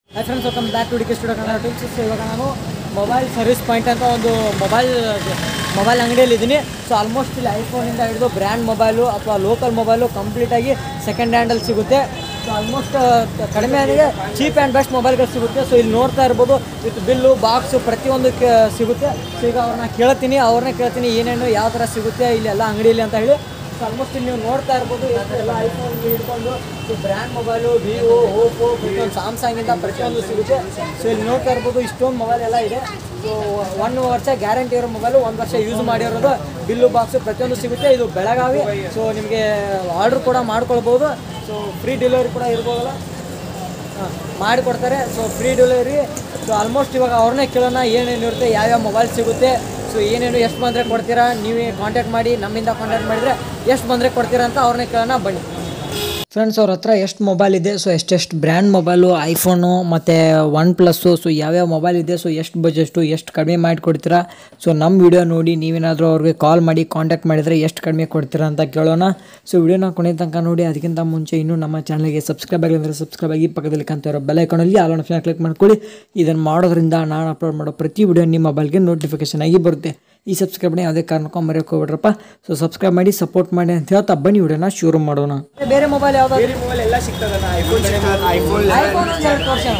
High friends welcome back to D K studio Kannada tips ಇವಾಗ ನಾನು mobile service point ಅಂತ ಒಂದು ಮೊಬೈಲ್ ಮೊಬೈಲ್ ಅಂಗಡಿಯಲ್ಲಿ ಇದ್ದೀನಿ ಸೊ ಆಲ್ಮೋಸ್ಟ್ ಇಲ್ಲಿ ಐಫೋನಿಂದ ಹಿಡಿದು ಬ್ರ್ಯಾಂಡ್ ಮೊಬೈಲು ಅಥವಾ ಲೋಕಲ್ ಮೊಬೈಲು ಕಂಪ್ಲೀಟಾಗಿ ಸೆಕೆಂಡ್ ಹ್ಯಾಂಡಲ್ಲಿ ಸಿಗುತ್ತೆ ಸೊ ಆಲ್ಮೋಸ್ಟ್ ಕಡಿಮೆ ಆಗಿದೆ ಚೀಪ್ ಆ್ಯಂಡ್ ಬೆಸ್ಟ್ ಮೊಬೈಲ್ಗಳು ಸಿಗುತ್ತೆ ಸೊ ಇಲ್ಲಿ ನೋಡ್ತಾ ಇರ್ಬೋದು ವಿತ್ ಬಿಲ್ಲು ಬಾಕ್ಸು ಪ್ರತಿಯೊಂದು ಕ- ಸಿಗುತ್ತೆ ಸೊ ಈಗ ಅವ್ರನ್ನ ಕೇಳ್ತೀನಿ ಅವ್ರನ್ನೇ ಕೇಳ್ತೀನಿ ಏನೇನು ಯಾವ ಥರ ಸಿಗುತ್ತೆ ಇಲ್ಲಿ ಎಲ್ಲ ಅಂಗಡಿಯಲ್ಲಿ ಅಂತ ಹೇಳಿ ಸೊ ಆಲ್ಮೋಸ್ಟ್ ಇಲ್ಲಿ ನೀವು ನೋಡ್ತಾ ಇರ್ಬೋದು ಎಲ್ಲ ಐಫೋನ್ ಹಿಡ್ಕೊಂಡು ಬ್ರ್ಯಾಂಡ್ ಮೊಬೈಲು ವಿವೋ ಓಪೋ ಪ್ರತಿಯೊಂದು ಸ್ಯಾಮ್ಸಂಗಿಂದ ಪ್ರತಿಯೊಂದು ಸಿಗುತ್ತೆ ಸೊ ಇಲ್ಲಿ ನೋಡ್ತಾ ಇರ್ಬೋದು ಇಷ್ಟೊಂದು ಮೊಬೈಲ್ ಎಲ್ಲ ಇದೆ ಸೊ ಒನ್ ವರ್ಷ ಗ್ಯಾರಂಟಿ ಇರೋ ಮೊಬೈಲು ಒಂದು ವರ್ಷ ಯೂಸ್ ಮಾಡಿರೋದು ಬಿಲ್ಲು ಬಾಕ್ಸು ಪ್ರತಿಯೊಂದು ಸಿಗುತ್ತೆ ಇದು ಬೆಳಗಾವಿ ಸೊ ನಿಮಗೆ ಆರ್ಡ್ರ್ ಕೂಡ ಮಾಡ್ಕೊಳ್ಬೋದು ಸೊ ಫ್ರೀ ಡೆಲಿವರಿ ಕೂಡ ಇರ್ಬೋದಲ್ಲ ಹಾಂ ಮಾಡಿಕೊಡ್ತಾರೆ so free delivery so almost ಇವಾಗ ಅವ್ರನ್ನೇ ಕೇಳೋಣ ಏನೇನು ಇರುತ್ತೆ ಯಾವ್ಯಾವ ಮೊಬೈಲ್ ಸಿಗುತ್ತೆ ಸೊ ಏನೇನು ಎಷ್ಟು ಬಂದರೆ ಕೊಡ್ತೀರಾ ನೀವೇ ಕಾಂಟ್ಯಾಕ್ಟ್ ಮಾಡಿ ನಮ್ಮಿಂದ ಕಾಂಟ್ಯಾಕ್ಟ್ ಮಾಡಿದರೆ ಎಷ್ಟು ಬಂದರೆ ಕೊಡ್ತೀರಾ ಅಂತ ಅವ್ರನ್ನೇ ಕೇಳೋಣ ಬನ್ನಿ ಫ್ರೆಂಡ್ಸ್ ಅವ್ರ ಹತ್ರ ಎಷ್ಟು ಮೊಬೈಲ್ ಇದೆ ಸೊ ಎಷ್ಟೆಷ್ಟು ಬ್ರ್ಯಾಂಡ್ ಮೊಬೈಲು ಐಫೋನು ಮತ್ತು ಒನ್ ಪ್ಲಸ್ಸು ಸೊ ಯಾವ್ಯಾವ ಮೊಬೈಲ್ ಇದೆ ಸೊ ಎಷ್ಟು ಬಜೆಟು ಎಷ್ಟು ಕಡಿಮೆ ಮಾಡಿ ಕೊಡ್ತೀರಾ ಸೊ ನಮ್ಮ ವಿಡಿಯೋ ನೋಡಿ ನೀವೇನಾದರೂ ಅವ್ರಿಗೆ ಕಾಲ್ ಮಾಡಿ ಕಾಂಟ್ಯಾಕ್ಟ್ ಮಾಡಿದರೆ ಎಷ್ಟು ಕಡಿಮೆ ಕೊಡ್ತೀರಾ ಅಂತ ಕೇಳೋಣ ಸೊ ವಿಡಿಯೋನ ಕೊನೆ ತನಕ ನೋಡಿ ಅದಕ್ಕಿಂತ ಮುಂಚೆ ಇನ್ನೂ ನಮ್ಮ ಚಾನಲ್ಗೆ ಸಬ್ಸ್ಕ್ರೈಬ್ ಆಗಿಲ್ಲ ಅಂದರೆ ಸಬ್ಸ್ಕ್ರೈಬ್ ಆಗಿ ಪಕ್ಕದಲ್ಲಿ ಕಾಣ್ತಾ ಇರೋ ಬೆಲ್ ಐಕಾನಲ್ಲಿ ಆಲ್ ಆಪ್ಷನ್ ಕ್ಲಿಕ್ ಮಾಡ್ಕೊಳ್ಳಿ ಇದನ್ನು ಮಾಡೋದ್ರಿಂದ ನಾನು ಅಪ್ಲೋಡ್ ಮಾಡೋ ಪ್ರತಿ ವಿಡಿಯೋ ನಿಮ್ಮ ಮೊಬೈಲ್ಗೆ ನೋಟಿಫಿಕೇಶನ್ ಆಗಿ ಬರುತ್ತೆ ಈ ಸಬ್ಸ್ಕ್ರೈಬ್ನ ಯಾವುದೇ ಕಾರಣಕ್ಕೂ ಮರೆಯೋಕೆ ಹೋಗ್ಬಿಡ್ರಪ್ಪ ಸೊ ಸಬ್ಸ್ಕ್ರೈಬ್ ಮಾಡಿ ಸಪೋರ್ಟ್ ಮಾಡಿ ಅಂತ ಹೇಳ್ತಾ ಬನ್ನಿ ವಿಡಿಯೋನ ಶುರು ಮಾಡೋಣ ಬೇರೆ ಮೊಬೈಲ್ ಯಾವ್ದು ಬೇರೆ ಮೊಬೈಲ್ ಎಲ್ಲ ಸಿಗ್ತದಲ್ಲ ಐಫೋನ್ ಐಫೋನ್ ಐಫೋನ್ ಒಂದು ಎರಡು ವರ್ಷ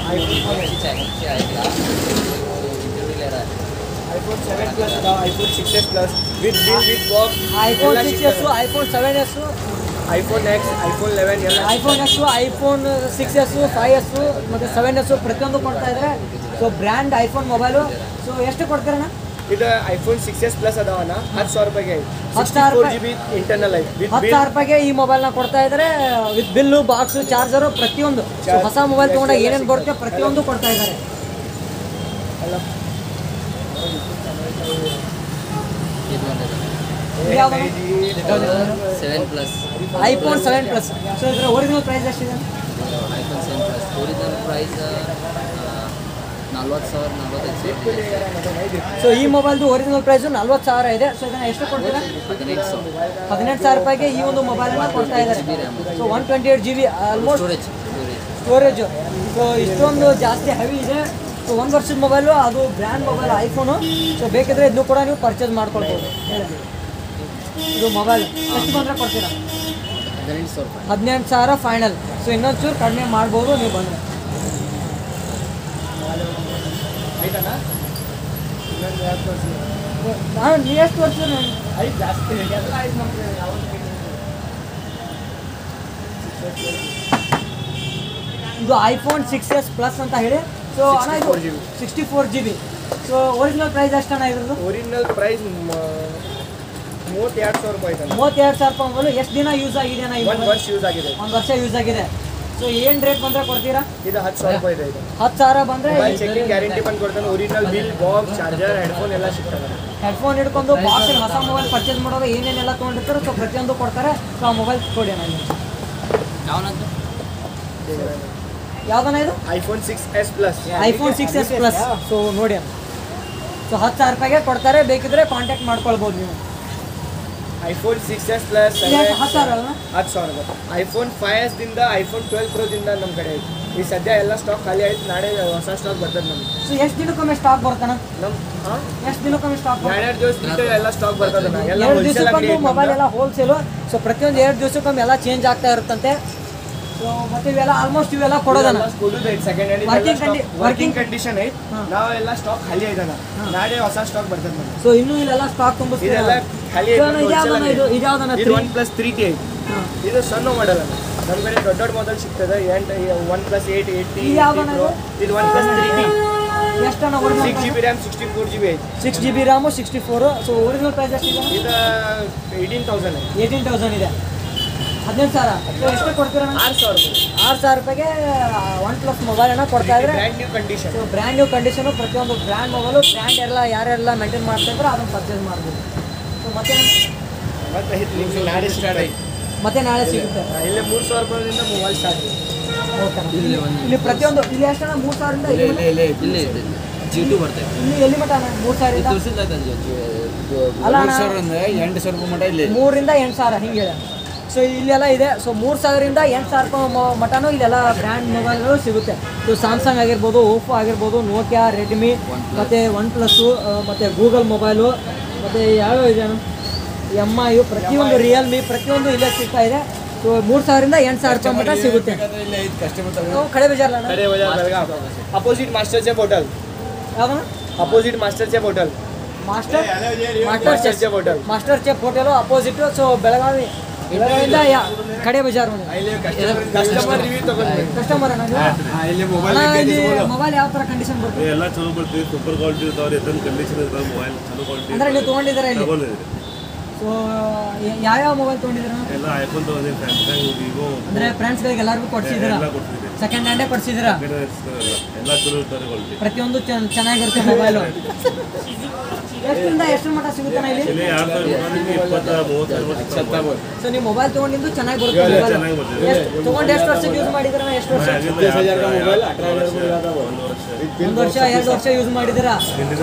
ಐಫೋನ್ ಸೆವೆನ್ ಪ್ಲಸ್ ಅದಾವ iPhone six S plus with bill with box iPhone six S iPhone seven S iPhone X iPhone eleven ಎಲ್ಲ iPhone S iPhone six S five S ಮತ್ತು seven S ಪ್ರತಿಯೊಂದು ಕೊಡ್ತಾ ಇದ್ದಾರೆ so brand iPhone mobile so ಎಷ್ಟು ಕೊಡ್ತೀರಣ್ಣ ಇದು iPhone six S plus ಅದಾವಲ್ಲ ಹತ್ತು ಸಾವಿರ ರೂಪಾಯಿಗೆ ಹತ್ತು ಸಿಕ್ಸ್ಟಿ ಸಾವಿರ ಫೋರ್ ರೂಪಾಯಿ. ಜಿ ಬಿ ಇಂಟರ್ನಲ್ ಐತಿ ವಿತ್ ಹತ್ತು ಬಿಲ್ ಸಾವಿರ ರೂಪಾಯಿಗೆ ಈ ಮೊಬೈಲ್ನ ಕೊಡ್ತಾ ಇದ್ದಾರೆ ವಿತ್ ಬಿಲ್ಲು ಬಾಕ್ಸು ಚಾರ್ಜರು ಪ್ರತಿಯೊಂದು ಸೊ ಹೊಸ ಮೊಬೈಲ್ ತೊಗೊಂಡಾಗ ಏನೇನು ಬರುತ್ತೆ ಪ್ರತಿಯೊಂದು ಕೊಡ್ತಾ ಇದ್ದಾರೆ ಎಲ್ಲ seven plus iPhone seven plus so ಇದರ ಒರಿಜಿನಲ್ ಪ್ರೈಸ್ ಎಷ್ಟಿದೆ iPhone seven plus original price ನಲ್ವತ್ತು ಸಾವಿರ ನಲ್ವತ್ತೈದು ಸಾವಿರ ಸೊ ಈ ಮೊಬೈಲ್ದು ಒರಿಜಿನಲ್ ಪ್ರೈಸು ನಲ್ವತ್ತು ಸಾವಿರ ಇದೆ ಸೊ ಇದನ್ನ ಎಷ್ಟು ಕೊಡ್ತೀರಾ ಹದಿನೈದು ಸಾವಿರ ಹದಿನೆಂಟು ಸಾವಿರ ರೂಪಾಯಿಗೆ ಈ ಒಂದು ಮೊಬೈಲನ್ನು ಕೊಡ್ತಾ ಇದ್ದಾರೆ so one twenty eight G B almost storage storage storage so ಇಷ್ಟೊಂದು ಜಾಸ್ತಿ ಹೆವಿ ಇದೆ ಸೊ ಒಂದು ವರ್ಷದ ಮೊಬೈಲು ಅದು ಬ್ರ್ಯಾಂಡ್ ಮೊಬೈಲ್ ಐಫೋನು ಸೊ ಬೇಕಿದ್ರೆ ಇದನ್ನು ಕೂಡ ನೀವು ಪರ್ಚೇಸ್ ಮಾಡ್ಕೊಳ್ಬೋದು ಇದು ಮೊಬೈಲ್ ಎಷ್ಟು ಬಂದರೆ ಕೊಡ್ತೀರಾ ಹದಿನೆಂಟು ಸಾವಿರ ರೂಪಾಯಿ ಹದಿನೆಂಟು ಸಾವಿರ ಫೈನಲ್ ಸೊ ಇನ್ನೊಂದು ಚೂರು ಕಡಿಮೆ ಮಾಡ್ಬೋದು ನೀವು ಬಂದರೆ ಆಯ್ತಣ್ಣ ಇನ್ನೊಂದು ಎರಡು ತೋರಿಸಿ ನಾನು ನೀವು ಎಷ್ಟು ವರ್ಷ ಐದು ಜಾಸ್ತಿ ಎಲ್ಲ ಐದು ನಮ್ಗೆ ಯಾವ್ದು ಇದು ಐಫೋನ್ ಸಿಕ್ಸ್ ಎಸ್ ಪ್ಲಸ್ ಅಂತ ಹೇಳಿ ಸೊ ಅಣ್ಣ ಇದು 64 GB. Sixty four G B so original price ಎಷ್ಟಣ್ಣ ಇರೋದು ಒರಿಜಿನಲ್ ಪ್ರೈಸ್ ಮೂವತ್ತೆರಡು ಸಾವಿರ ರೂಪಾಯಿ ಐತಣ್ಣ ಮೂವತ್ತೆರಡು ಸಾವಿರ ರೂಪಾಯಿ ಮೊಬೈಲು ಎಷ್ಟು ದಿನ ಯೂಸ್ ಆಗಿದೆ ಅಣ್ಣ ಈ ಒಂದು ಮೊಬೈಲ್ ವರ್ಷ ಯೂಸ್ ಆಗಿದೆ ಒಂದು ವರ್ಷ ಯೂಸ್ ಆಗಿದೆ ಸೊ ಏನು ರೇಟ್ ಬಂದರೆ ಕೊಡ್ತೀರಾ ಇದು ಹತ್ತು ಸಾವಿರ ರೂಪಾಯಿ ಇದೆ ಇದು ಹತ್ತು ಸಾವಿರ ಬಂದರೆ ಮೊಬೈಲ್ ಚೆಕಿಂಗ್ ಗ್ಯಾರಂಟಿ ಬಂದು ಕೊಡ್ತಾನೆ original bill box charger headphone ಎಲ್ಲ ಸಿಗ್ತದೆ ಹೆಡ್ಫೋನ್ ಹಿಡ್ಕೊಂಡು ಬಾಕ್ಸ್ ಹೊಸ ಮೊಬೈಲ್ ಪರ್ಚೇಸ್ ಮಾಡೋದು ಏನೇನೆಲ್ಲ ತೊಗೊಂಡಿರ್ತಾರೆ ಸೊ ಪ್ರತಿಯೊಂದು ಕೊಡ್ತಾರೆ ಸೊ ಆ ಮೊಬೈಲ್ ಕೊಡಿ ಅಣ್ಣ ಇಲ್ಲಿ. ಯಾವನಂತ ಯಾವ್ದಣ್ಣ ಇದು iPhone six S plus iPhone six S plus so ನೋಡಿ ಅಣ್ಣ ಸೊ ಹತ್ತು ಸಾವಿರ ರೂಪಾಯಿಗೆ ಕೊಡ್ತಾರೆ ಬೇಕಿದ್ರೆ ಕಾಂಟ್ಯಾಕ್ಟ್ ಮಾಡ್ಕೊಳ್ಬೋದು ನೀವು ಐಫೋನ್ ಸಿಕ್ಸ್ ಎಸ್ ಪ್ಲಸ್ ಇದು ಹತ್ತು ಸಾವಿರ ಅಲ್ವಾ ಹತ್ತು ಸಾವಿರ ರೂಪಾಯಿ ಐಫೋನ್ ಫೈವ್ ಎಸ್ ದಿಂದ ಐಫೋನ್ ಟ್ವೆಲ್ ಪ್ರೋದಿಂದ ನಮ್ಮ ಕಡೆ ಐತಿ ಈ ಸದ್ಯ ಎಲ್ಲ ಸ್ಟಾಕ್ ಖಾಲಿ ಆಯ್ತು ನಾಳೆ ಹೊಸ ಸ್ಟಾಕ್ ಬರ್ತದೆ ನಮ್ಗೆ ಸೊ ಎಷ್ಟು ದಿನಕ್ಕೊಮ್ಮೆ ಸ್ಟಾಕ್ ಬರ್ತಾನ ನಮ್ಮ ಹಾಂ ಎಷ್ಟು ದಿನಕ್ಕೊಮ್ಮೆ ಸ್ಟಾಕ್ ಬರ್ತದೆ ಎರಡೆರಡು ದಿವಸ ಬಿಟ್ಟು ಎಲ್ಲ ಸ್ಟಾಕ್ ಬರ್ತದೆ ನಾ ಎಲ್ಲ ಎರಡು ಹೋಲ್ಸೇಲ್ ಅಂಗಡಿ ದಿವಸಕ್ಕೊಂದು ಮೊಬೈಲ್ ಎಲ್ಲ ಹೋಲ್ಸೇಲು ಸೊ ಪ್ರತಿಯೊಂದು ಎರಡು ದಿವಸಕ್ಕೊಮ್ಮೆ ಎಲ್ಲ ಚೇಂಜ್ ಆಗ್ತಾ ಇರುತ್ತಂತೆ ಸೊ ಮತ್ತೆ ಇವೆಲ್ಲ ಆಲ್ಮೋಸ್ಟ್ ಇವೆಲ್ಲ ಕೊಡೋದನ್ನ ಕೊಡುದು ಐತಿ second hand Working condi- working working- condition ಐತಿ ಹಾ. ನಾವೆಲ್ಲ ಸ್ಟಾಕ್ ಖಾಲಿ ಐತನ ನಾಳೆ ಹೊಸ ಸ್ಟಾಕ್ ಬರ್ತದೆ ನಮ್ಗೆ ಸೊ ಇನ್ನೂ ಇಲ್ಲೆಲ್ಲ ಸ್ಟಾಕ್ ತುಂಬಿಸ್ತೀರಾ ಇದೆಲ್ಲ ಖಾಲಿ ಸೊ ಐತಿ ಇದು ಯಾವ್ದಣ್ಣ ಇದು ಇದು ಯಾವ್ದಣ್ಣ ಇದು ಒನ್ ಪ್ಲಸ್ ತ್ರೀ ಟಿ ಐತಿ ಹಾಂ ಇದು ಸಣ್ಣ ಮಾಡಲ್ ನಮ್ಮ ಕಡೆ ದೊಡ್ಡ ದೊಡ್ಡ ಮೊದಲು ಸಿಗ್ತದೆ ಎಂಟು OnePlus eight eight T ಇದು ಯಾವ್ದಣ್ಣ ಇದು? ಇದು ಒನ್ ಪ್ಲಸ್ ತ್ರೀ ಟಿ ಎಷ್ಟಣ್ಣ six G original B RAM sixty four G B ಐತಿ six G B RAM sixty four so original price ಎಷ್ಟಿದೆ ಇದು ಏಯ್ಟೀನ್ ತೌಸಂಡ್ ಐತಿ ಏಯ್ಟೀನ್ ತೌಸಂಡ್ ಇದೆ ಹದಿನೆಂಟು ಸಾವಿರ ಸೊ ಎಷ್ಟು ಕೊಡ್ತೀರಾ ಆರು ಸಾವಿರ ರೂಪಾಯಿ ಆರು ಸಾವಿರ ರೂಪಾಯಿಗೆ ಒನ್ ಪ್ಲಸ್ ಮೊಬೈಲನ್ನು ಕೊಡ್ತಾ ಇದ್ರೆ brand new condition so brand new condition ಪ್ರತಿಯೊಂದು ಬ್ರ್ಯಾಂಡ್ ಮೊಬೈಲು ಬ್ರ್ಯಾಂಡ್ ಎಲ್ಲ ಯಾರೆಲ್ಲ ಮೇಂಟೈನ್ ಮಾಡ್ತಾ ಇದ್ರೆ ಅದನ್ನು ಪರ್ಚೇಸ್ ಮಾಡ್ಬೋದು ಸೊ ಮತ್ತೆ ಮತ್ತೆ ಇದು ನಿಮ್ಗೆ ನಾಳೆ ಸ್ಟಾರ್ಟ್ ಐತಿ ಮತ್ತೆ ನಾಳೆ ಸಿಗುತ್ತೆ ಇಲ್ಲೇ ಮೂರು ಸಾವಿರ ರೂಪಾಯಿಂದ ಮೊಬೈಲ್ ಸ್ಟಾರ್ಟ್ ಐತಿ ಓಕೆ ಇಲ್ಲಿ ಪ್ರತಿಯೊಂದು ಇಲ್ಲಿ ಎಷ್ಟಣ್ಣ ಮೂರು ಸಾವಿರದಿಂದ ಇಲ್ಲಿ ಮಟ್ಟ? ಇಲ್ಲೇ ಇದೆ ಜಿ ಟು ಬರ್ತದೆ ಇಲ್ಲಿ ಎಲ್ಲಿ ಮಟ್ಟ ಅಣ್ಣ ಮೂರು ಸಾವಿರದಿಂದ ತೋರಿಸಿಲ್ಲ ಅಲ್ಲ ಅಣ್ಣ ಸಾವಿರ ಅಂದ್ರೆ ಎಂಟು ಸಾವಿರ ರೂಪಾಯಿ ಮಟ ಇಲ್ಲಿ ಮೂರಿಂದ ಎಂಟು ಸಾವಿರ ಹಿಂಗೆ ಹೇಳ ಸೊ ಇಲ್ಲೆಲ್ಲ ಇದೆ ಸೊ ಮೂರು ಸಾವಿರದಿಂದ ಎಂಟು ಸಾವಿರ ರೂಪಾಯಿ ಮೊ- ಮಟನೂ ಇಲ್ಲೆಲ್ಲ ಬ್ರ್ಯಾಂಡ್ ಮೊಬೈಲ್ಗಳು ಸಿಗುತ್ತೆ ಸೊ ಸ್ಯಾಮ್ಸಂಗ್ ಆಗಿರ್ಬೋದು ಓಪೋ ಆಗಿರ್ಬೋದು ನೋಕಿಯಾ ರೆಡ್ಮಿ ಮತ್ತು ಒನ್ ಪ್ಲಸ್ಸು ಮತ್ತು ಗೂಗಲ್ ಮೊಬೈಲು ಮತ್ತು ಯಾವ್ಯಾವ ಇದೆ ಎಮ್ ಐ ಪ್ರತಿಯೊಂದು ರಿಯಲ್ಮಿ ಪ್ರತಿಯೊಂದು ಇಲ್ಲೇ ಸಿಗ್ತಾ ಇದೆ ಸೊ ಮೂರು ಸಾವಿರದಿಂದ ಎಂಟು ಸಾವಿರ ರೂಪಾಯಿ ಮಟ ಸಿಗುತ್ತೆ ನಾವು ಕಡೆ ಬಜಾರ್ಲ Khade Bazar Belgaum opposite master chef hotel ಯಾವ್ದಣ್ಣ opposite master chef hotel master master master chef chef hotel master chef hotel opposite so Belagavi ಬೆಳಗಾವಿಯಿಂದ ಯಾ ಕಡೆ ಬಜಾರ್ ಕಸ್ಟಮರ್ ರಿವ್ಯೂ ತಗೊಂಡ್ವಿ ಕಸ್ಟಮರ್ ಅಣ್ಣ ಇಲ್ಲಿ ಅಣ್ಣ, ಮೊಬೈಲ್ ಇಲ್ಲಿ ಮೊಬೈಲ್ ಯಾವ ಥರ ಕಂಡೀಷನ್ ಬರ್ತದೆ ಎಲ್ಲ ಚಲೋ ಬರ್ತೀವಿ ಸೂಪರ್ ಕ್ವಾಲಿಟಿ ಇರ್ತಾವ್ರಿ ಎತ್ತನ್ ಕಂಡೀಷನ್ ಇರ್ತಾವ ಮೊಬೈಲ್ ಚಲೋ ಕ್ವಾಲಿಟಿ ಅಂದ್ರೆ ನೀವು ತೊಗೊಂಡಿದ್ದೀರಾ ಇಲ್ಲಿ ತಗೊಂಡಿದ್ರಿ ಸೊ ಯಾವ್ಯಾವ ಮೊಬೈಲ್ ತೊಗೊಂಡಿದ್ದೀರಾ ಎಲ್ಲ ಐಫೋನ್ ತಗೊಂಡಿರಿ ಸ್ಯಾಮ್ಸಂಗ್ ವಿವೋ ಅಂದ್ರೆ ಫ್ರೆಂಡ್ಸ್ಗಳಿಗೆ ಎಲ್ಲರಿಗೂ ಕೊಡ್ಸಿದ್ದೀರಾ ಎಲ್ಲ ಕೊಡ್ತಿದ್ರಿ ಸೆಕೆಂಡ್ ಹ್ಯಾಂಡೇ ಕೊಡ್ಸಿದ್ದೀರಾ ಎಲ್ಲ ಚಲೋ ಇರ್ತಾರೆ ಕ್ವಾಲಿಟಿ ಪ್ರತಿಯೊಂದು ಚೆನ್ನ- ಚೆನ್ನಾಗಿರುತ್ತೆ ಮೊಬೈಲು ಎಷ್ಟರಿಂದ ಎಷ್ಟು ಮಟ್ಟ ಸಿಗುತ್ತಾನ ಇಲ್ಲಿ ಇಲ್ಲಿ ಎರಡು ಸಾವಿರ ರೂಪಾಯಿ ಇಪ್ಪತ್ತ ಮೂವತ್ತು ಸಾವಿರ ರೂಪಾಯಿ ಸೊ ನೀವು ಮೊಬೈಲ್ ತೊಗೊಂಡಿದ್ದು ಚೆನ್ನಾಗಿ ಬರುತ್ತೆ ಮೊಬೈಲ್ ಚೆನ್ನಾಗಿ ಬರ್ತದೆ. ಎಷ್ಟು ತೊಗೊಂಡು ಎಷ್ಟು ವರ್ಷಕ್ಕೆ ಯೂಸ್ ಮಾಡಿದ್ದೀರಾ ಎಷ್ಟು ವರ್ಷ ಆಗಿಲ್ಲ ಎರಡು ಸಾವಿರ, ಒಂದು ವರ್ಷ ಒಂದು ವರ್ಷ ಎರಡು ವರ್ಷ ಯೂಸ್ ಮಾಡಿದ್ದೀರಾ ಹಿಂದಿನ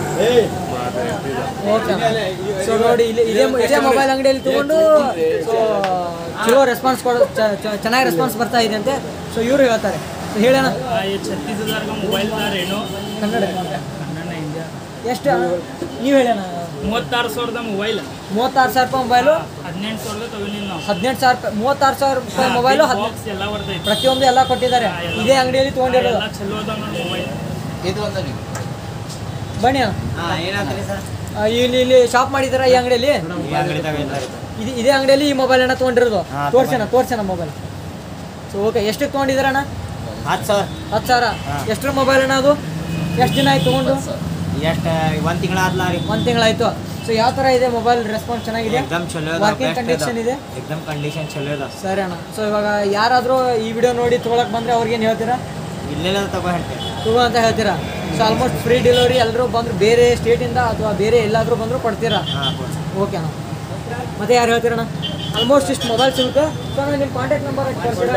ಓಕೆ ಸೊ ನೋಡಿ ಇಲ್ಲಿ ಇದೇ ಇದೇ ಮೊಬೈಲ್ ಅಂಗಡಿಯಲ್ಲಿ ತಗೊಂಡು ಸೊ ಚಲೋ ರೆಸ್ಪಾನ್ಸ್ ಕೊಡೋ ಚ- ಚ- ಚೆನ್ನಾಗಿ ರೆಸ್ಪಾನ್ಸ್ ಬರ್ತಾ ಇದೆ ಅಂತೆ ಸೊ ಇವರು ಹೇಳ್ತಾರೆ So ಹೇಳೋಣ ये छत्तीस हजार का मोबाइल था रेनो ಕನ್ನಡ ಕನ್ನಡ ಇಂಡಿಯಾ ಎಷ್ಟು ನೀವು ಹೇಳೋಣ ಮೂವತ್ತಾರು ಸಾವಿರದ ಮೊಬೈಲ್ ಮೂವತ್ತಾರು ಸಾವಿರ ರೂಪಾಯಿ ಮೊಬೈಲು ಹದಿನೆಂಟು ಸಾವಿರದ ತಗೊಂಡಿದ್ದು ನಾವು ಹದಿನೆಂಟು ಸಾವಿರ ರೂಪಾಯಿ ಮೂವತ್ತಾರು ಸಾವಿರ ರೂಪಾಯಿ ಮೊಬೈಲು ಹದಿನೆಂಟು ಬಾಕ್ಸ್ ಎಲ್ಲ ಬರ್ತೈತಿ ಪ್ರತಿಯೊಂದು ಎಲ್ಲ ಕೊಟ್ಟಿದ್ದಾರೆ ಇದೇ ಅಂಗಡಿಯಲ್ಲಿ ತೊಗೊಂಡಿರೋದು ಎಲ್ಲ ಚಲೋ ಅದ ನೋಡಿ ಮೊಬೈಲ್ ಇದು ಒಂದು ನೀವು ಬನ್ನಿ ಅಣ್ಣ. ಹಾಂ ಏನಾಗ್ತದೆ ಸರ್ ಆ, ಇಲ್ಲಿ ಇಲ್ಲಿ ಶಾಪ್ ಮಾಡಿದ್ದೀರಾ ಈ ಅಂಗಡಿಯಲ್ಲಿ ಇದು ಇದೇ ಅಂಗಡಿಯಲ್ಲಿ ಈ ಮೊಬೈಲ್ ಅನ್ನ ತೊಗೊಂಡಿರೋದು ತೋರ್ಸೋಣ ತೋರ್ಸೋಣ ಮೊಬೈಲ್ ಸೊ ಓಕೆ ಎಷ್ಟಕ್ಕೆ ತೊಗೊಂಡಿದ್ದೀರ ಅಣ್ಣ ಹತ್ತು ಸಾವಿರ ಹತ್ತು ಸಾವಿರ ಎಷ್ಟರ ಮೊಬೈಲ್ ಅಣ್ಣ ಅದು ಎಷ್ಟು ದಿನ ಆಯ್ತು ತೊಗೊಂಡು ಎಷ್ಟು ಒಂದು ತಿಂಗಳ ಆದ್ಲ ರೀ ಒಂದು ತಿಂಗಳಾಯ್ತು ಸೊ ಯಾವ ಥರ ಇದೆ ಮೊಬೈಲ್ ರೆಸ್ಪಾನ್ಸ್ ಚೆನ್ನಾಗಿದೆ ಎಕ್ದಮ್ ಚಲೋ ಅದ ವರ್ಕಿಂಗ್ ಬೆಸ್ಟ್ ಕಂಡೀಷನ್ ಇದೆ ಎಕ್ದಮ್ ಕಂಡೀಷನ್ ಚಲೋ ಅದ ಸರಿ ಅಣ್ಣ ಸೊ ಇವಾಗ ಯಾರಾದರೂ ಈ ವಿಡಿಯೋ ನೋಡಿ ತೊಗೊಳಕ್ ಬಂದರೆ ಅವ್ರಿಗೇನು ಹೇಳ್ತೀರಾ ಇಲ್ಲೆಲ್ಲ ತಗೋ ಹೇಳ್ತೇವೆ ತಗೋ ಅಂತ ಹೇಳ್ತೀರಾ ಸೊ ಆಲ್ಮೋಸ್ಟ್ ಫ್ರೀ ಡೆಲಿವರಿ ಎಲ್ಲರೂ ಬಂದ್ರು ಬೇರೆ ಸ್ಟೇಟಿಂದ ಅಥವಾ ಬೇರೆ ಎಲ್ಲಾದರೂ ಬಂದರೂ ಕೊಡ್ತೀರಾ ಹಾಂ ಕೊಡ್ರಿ ಓಕೆ ಅಣ್ಣ ಮತ್ತೆ ಯಾರು ಹೇಳ್ತೀರಣ್ಣ ಆಲ್ಮೋಸ್ಟ್ ಇಷ್ಟು ಮೊಬೈಲ್ ಸಿಗುತ್ತೆ ಸೊ ಅಣ್ಣ ನಿಮ್ಮ ಕಾಂಟ್ಯಾಕ್ಟ್ ನಂಬರ್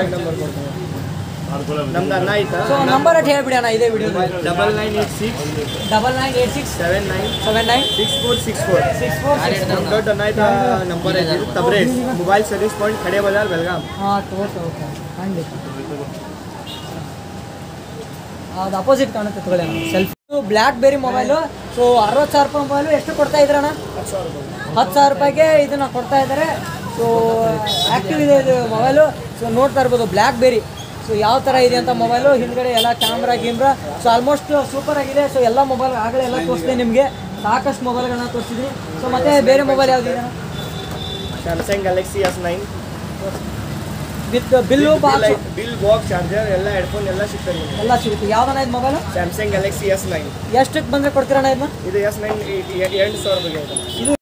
ನಮ್ದು ಅನ್ನ ಆಯ್ತಾ ಸೊ ನಂಬರ್ ಅಟ್ ಹೇಳ್ಬಿಡಿ ಅಣ್ಣ ಇದೇ video double nine eight six double nine eight six seven nine seven nine six four six four six four six ನಮ್ಮ ದೊಡ್ಡ ಅನ್ನ ಆಯ್ತಾ ನಂಬರ್ ಐತಿ Tabrez mobile service point Khade Bazar Belgaum ಹಾಂ ಓಕೆ ಓಕೆ ಖಂಡಿತ ಅದು ಅಪೋಸಿಟ್ ಕಾಣುತ್ತೆ ತಗೊಳ್ಳಿ ಅಣ್ಣ selfie BlackBerry mobile so ಅರವತ್ತು ಸಾವಿರ ರೂಪಾಯಿ ಮೊಬೈಲು ಎಷ್ಟು ಕೊಡ್ತಾ ಇದ್ರಣ್ಣ ಹತ್ತು ಸಾವಿರ ರೂಪಾಯಿಗೆ ಇದನ್ನ ಕೊಡ್ತಾ ಇದ್ದಾರೆ ಸೊ ಆ್ಯಕ್ಟಿವ್ ಇದೆ ಇದು ಮೊಬೈಲು ಸೊ ನೋಡ್ತಾ ಇರ್ಬೋದು ಬ್ಲ್ಯಾಕ್ ಬೇರಿ ಸೊ ಯಾವ ಥರ ಇದೆ ಅಂತ ಮೊಬೈಲು ಹಿಂದ್ಗಡೆ ಎಲ್ಲ ಕ್ಯಾಮ್ರಾ ಗೀಮ್ರಾ ಸೊ ಆಲ್ಮೋಸ್ಟ್ ಸೂಪರ್ ಆಗಿದೆ ಸೊ ಎಲ್ಲ ಮೊಬೈಲ್ ಆಗಲೇ ಎಲ್ಲ ತೋರಿಸಿದೆ ನಿಮಗೆ ಸಾಕಷ್ಟು ಮೊಬೈಲ್ಗಳನ್ನ ತೋರಿಸಿದ್ವಿ ಸೊ ಮತ್ತೆ ಬೇರೆ ಮೊಬೈಲ್ ಯಾವ್ದಿದೆ ಅಣ್ಣ Samsung Galaxy S nine with bill box bill box charger ಎಲ್ಲ ಹೆಡ್ಫೋನ್ ಎಲ್ಲ ಸಿಗ್ತದೆ ನಿಮಗೆ ಎಲ್ಲ ಸಿಗುತ್ತೆ ಯಾವ್ದಣ್ಣ ಇದು mobile Samsung Galaxy S nine ಎಷ್ಟಕ್ಕೆ ಬಂದರೆ ಕೊಡ್ತೀರಣ್ಣ ಇದನ್ನ ಇದು ಎಸ್ ನೈನ್ ಎಂಟು ಸಾವಿರ ರೂಪಾಯಿಗೆ ಐತೆ ಇದು